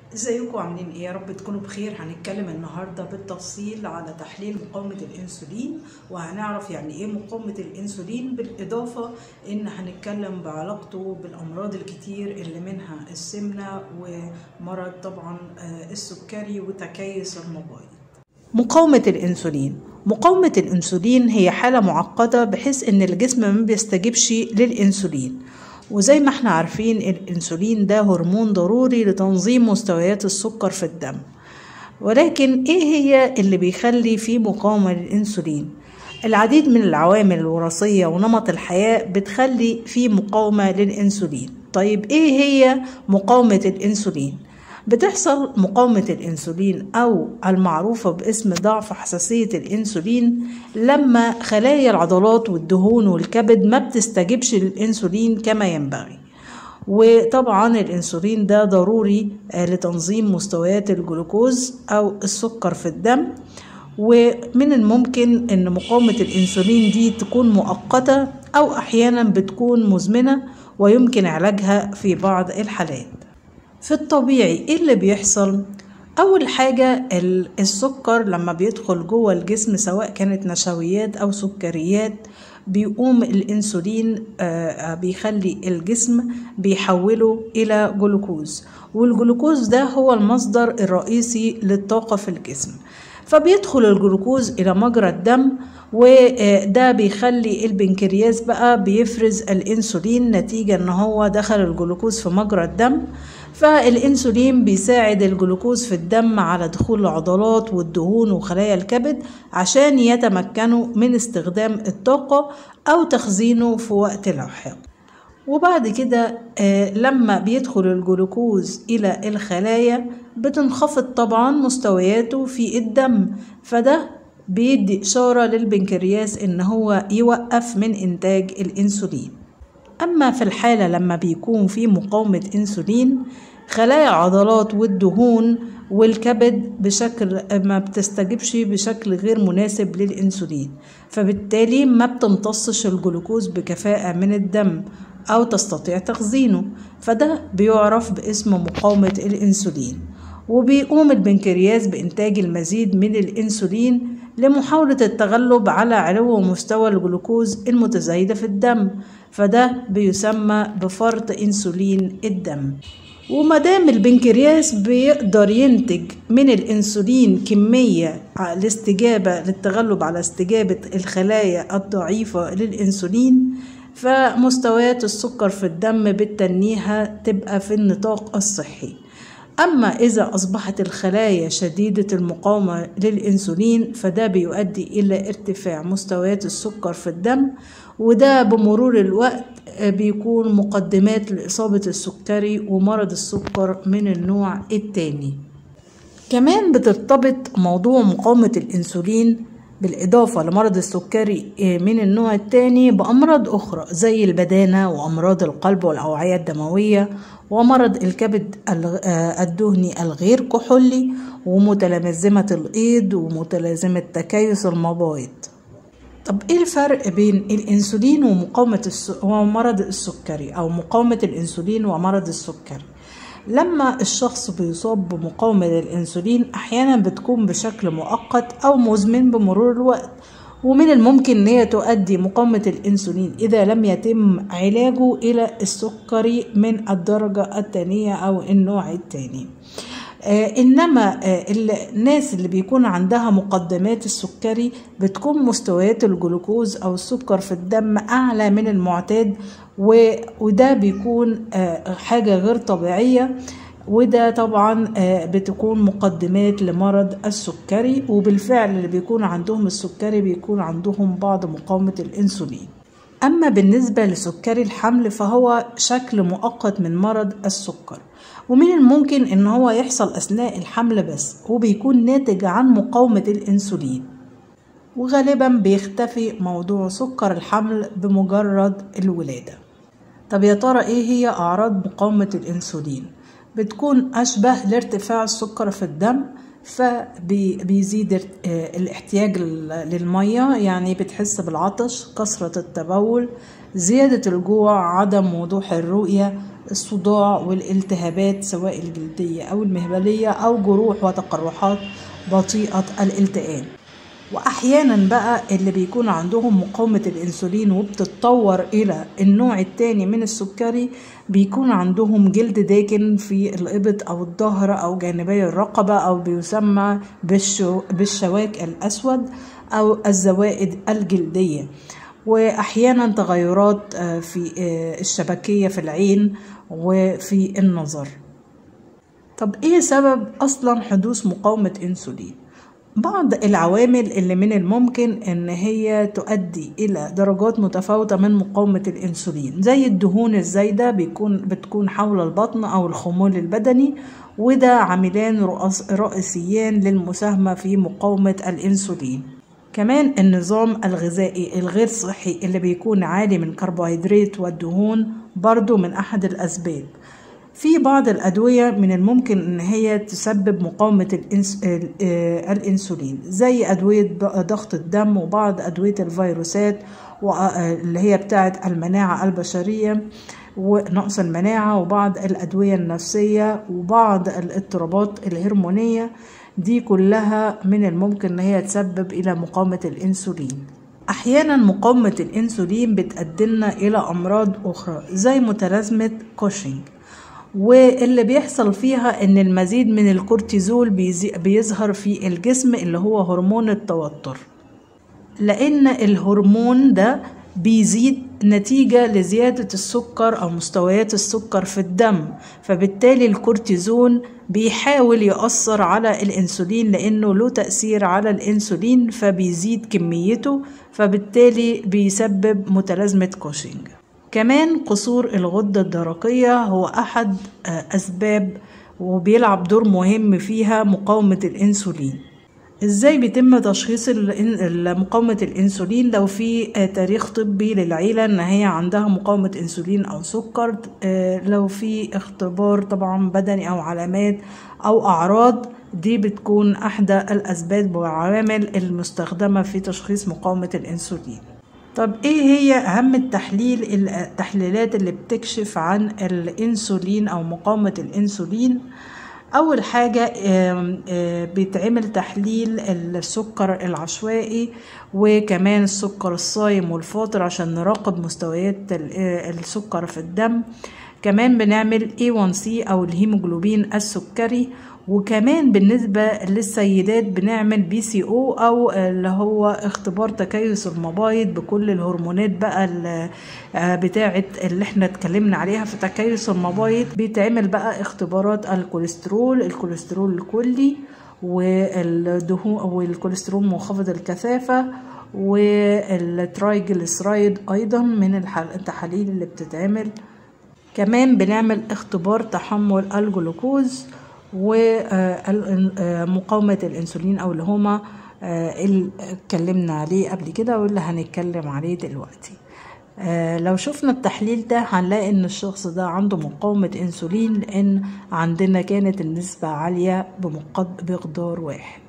ازيكم عاملين ايه يا رب تكونوا بخير هنتكلم النهارده بالتفصيل على تحليل مقاومه الانسولين وهنعرف يعني ايه مقاومه الانسولين بالاضافه ان هنتكلم بعلاقته بالامراض الكتير اللي منها السمنه ومرض طبعا آه، السكري وتكيس المبايض مقاومة الأنسولين مقاومة الأنسولين هي حالة معقدة بحيث إن الجسم ما بيستجيبش للأنسولين وزي ما احنا عارفين الأنسولين ده هرمون ضروري لتنظيم مستويات السكر في الدم ولكن ايه هي اللي بيخلي في مقاومة للأنسولين العديد من العوامل الوراثية ونمط الحياة بتخلي في مقاومة للأنسولين طيب ايه هي مقاومة الأنسولين بتحصل مقاومة الأنسولين أو المعروفة باسم ضعف حساسية الأنسولين لما خلايا العضلات والدهون والكبد ما بتستجيبش للأنسولين كما ينبغي وطبعا الأنسولين ده ضروري آه، لتنظيم مستويات الجلوكوز أو السكر في الدم ومن الممكن ان مقاومة الانسولين دي تكون مؤقتة او احيانا بتكون مزمنة ويمكن علاجها في بعض الحالات في الطبيعي ايه اللي بيحصل اول حاجة ال- السكر لما بيدخل جوه الجسم سواء كانت نشويات او سكريات بيقوم الانسولين آه، آه، بيخلي الجسم بيحوله الى جلوكوز والجلوكوز ده هو المصدر الرئيسي للطاقة في الجسم فبيدخل الجلوكوز الى مجرى الدم وده بيخلي البنكرياس بقى بيفرز الانسولين نتيجة ان هو دخل الجلوكوز في مجرى الدم فالانسولين بيساعد الجلوكوز في الدم على دخول العضلات والدهون وخلايا الكبد عشان يتمكنوا من استخدام الطاقة او تخزينه في وقت لاحق وبعد كده آه، لما بيدخل الجلوكوز إلى الخلايا بتنخفض طبعا مستوياته في الدم فده بيدي إشارة للبنكرياس إن هو يوقف من إنتاج الأنسولين أما في الحالة لما بيكون في مقاومة أنسولين خلايا العضلات والدهون والكبد بشكل ما بتستجيبش بشكل غير مناسب للأنسولين فبالتالي ما بتمتصش الجلوكوز بكفاءة من الدم أو تستطيع تخزينه فده بيعرف باسم مقاومة الأنسولين وبيقوم البنكرياس بإنتاج المزيد من الأنسولين لمحاولة التغلب على علو مستوى الجلوكوز المتزايدة في الدم فده بيسمى بفرط أنسولين الدم ومادام البنكرياس بيقدر ينتج من الانسولين كميه الاستجابه للتغلب على استجابه الخلايا الضعيفه للانسولين فمستويات السكر في الدم بالتنيها تبقى في النطاق الصحي أما إذا أصبحت الخلايا شديدة المقاومة للأنسولين فده بيؤدي إلى ارتفاع مستويات السكر في الدم وده بمرور الوقت آه، بيكون مقدمات لإصابة السكري ومرض السكر من النوع التاني كمان بترتبط موضوع مقاومة الأنسولين بالإضافة لمرض السكري آه، من النوع الثاني بأمراض أخرى زي البدانة وأمراض القلب والأوعية الدموية ومرض الكبد الغ- آه، الدهني الغير كحولي ومتلازمة الإيض ومتلازمة تكيس المبايض طب ايه الفرق بين الانسولين ومقاومة الس... ومرض السكري او مقاومة الانسولين ومرض السكري لما الشخص بيصاب بمقاومة للانسولين احيانا بتكون بشكل مؤقت او مزمن بمرور الوقت ومن الممكن ان هي تؤدي مقاومة الانسولين اذا لم يتم علاجه الى السكري من الدرجة الثانية او النوع الثاني آه، انما آه، الناس اللي بيكون عندها مقدمات السكري بتكون مستويات الجلوكوز او السكر في الدم اعلى من المعتاد و- وده بيكون آه، حاجة غير طبيعية وده طبعا آه، بتكون مقدمات لمرض السكري وبالفعل اللي بيكون عندهم السكري بيكون عندهم بعض مقاومة الانسولين أما بالنسبة لسكري الحمل فهو شكل مؤقت من مرض السكر ومن الممكن إن هو يحصل أثناء الحمل بس وبيكون ناتج عن مقاومة الأنسولين وغالبا بيختفي موضوع سكر الحمل بمجرد الولادة طب يا ترى ايه هي اعراض مقاومة الانسولين بتكون اشبه لارتفاع السكر في الدم فبيزيد الاحتياج لل- للمية يعني بتحس بالعطش كثرة التبول زيادة الجوع عدم وضوح الرؤية الصداع والالتهابات سواء الجلدية أو المهبلية أو جروح وتقرحات بطيئة الالتئام واحيانا بقى اللي بيكون عندهم مقاومة الانسولين وبتتطور الى النوع التاني من السكري بيكون عندهم جلد داكن في الابط او الظهر او جانبي الرقبة او بيسمى بالشو بالشواك الاسود او الزوائد الجلدية واحيانا تغيرات في الشبكية في العين وفي النظر طب ايه سبب اصلا حدوث مقاومة انسولين بعض العوامل اللي من الممكن ان هي تؤدي الى درجات متفاوتة من مقاومة الانسولين زي الدهون الزايدة بيكون بتكون حول البطن او الخمول البدني وده عاملان رئيسيان للمساهمة في مقاومة الانسولين كمان النظام الغذائي الغير صحي اللي بيكون عالي من الكربوهيدرات والدهون برضو من احد الاسباب في بعض الأدوية من الممكن إن هي تسبب مقاومة الإنس... الأنسولين زي أدوية ضغط الدم وبعض أدوية الفيروسات اللي هي بتاعة المناعة البشرية ونقص المناعة وبعض الأدوية النفسية وبعض الاضطرابات الهرمونية دي كلها من الممكن إن هي تسبب إلى مقاومة الأنسولين أحيانا مقاومة الأنسولين بتأدلنا إلى أمراض أخرى زي متلازمة كوشنج واللي بيحصل فيها ان المزيد من الكورتيزول بيظهر في الجسم اللي هو هرمون التوتر لان الهرمون ده بيزيد نتيجة لزيادة السكر أو مستويات السكر في الدم فبالتالي الكورتيزون بيحاول يأثر على الأنسولين لأنه له تأثير على الأنسولين فبيزيد كميته فبالتالي بيسبب متلازمة كوشنج كمان قصور الغدة الدرقية هو أحد أسباب وبيلعب دور مهم فيها مقاومة الأنسولين ازاي بيتم تشخيص مقاومة الانسولين لو في تاريخ طبي للعيلة ان هي عندها مقاومة انسولين او سكر لو في اختبار طبعا بدني او علامات او اعراض دي بتكون احدى الاسباب والعوامل المستخدمة في تشخيص مقاومة الانسولين طب ايه هي اهم التحليل التحليلات اللي بتكشف عن الانسولين او مقاومة الانسولين اول حاجة بيتعمل تحليل السكر العشوائي وكمان السكر الصايم والفاطر عشان نراقب مستويات السكر في الدم كمان بنعمل A1C او الهيموجلوبين السكري وكمان بالنسبة للسيدات بنعمل بي سي او او اللي هو اختبار تكيس المبايض بكل الهرمونات بقى بتاعة اللي احنا اتكلمنا عليها في تكيس المبايض بيتعمل بقى اختبارات الكوليسترول الكوليسترول الكلي والدهون والكوليسترول منخفض الكثافة والترايجليسرايد ايضا من التحاليل اللي بتتعمل كمان بنعمل اختبار تحمل الجلوكوز ومقاومة الأنسولين أو اللي هما اللي اتكلمنا عليه قبل كده واللي هنتكلم عليه دلوقتي لو شفنا التحليل ده هنلاقي ان الشخص ده عنده مقاومة انسولين لان عندنا كانت النسبة عالية بمقدار واحد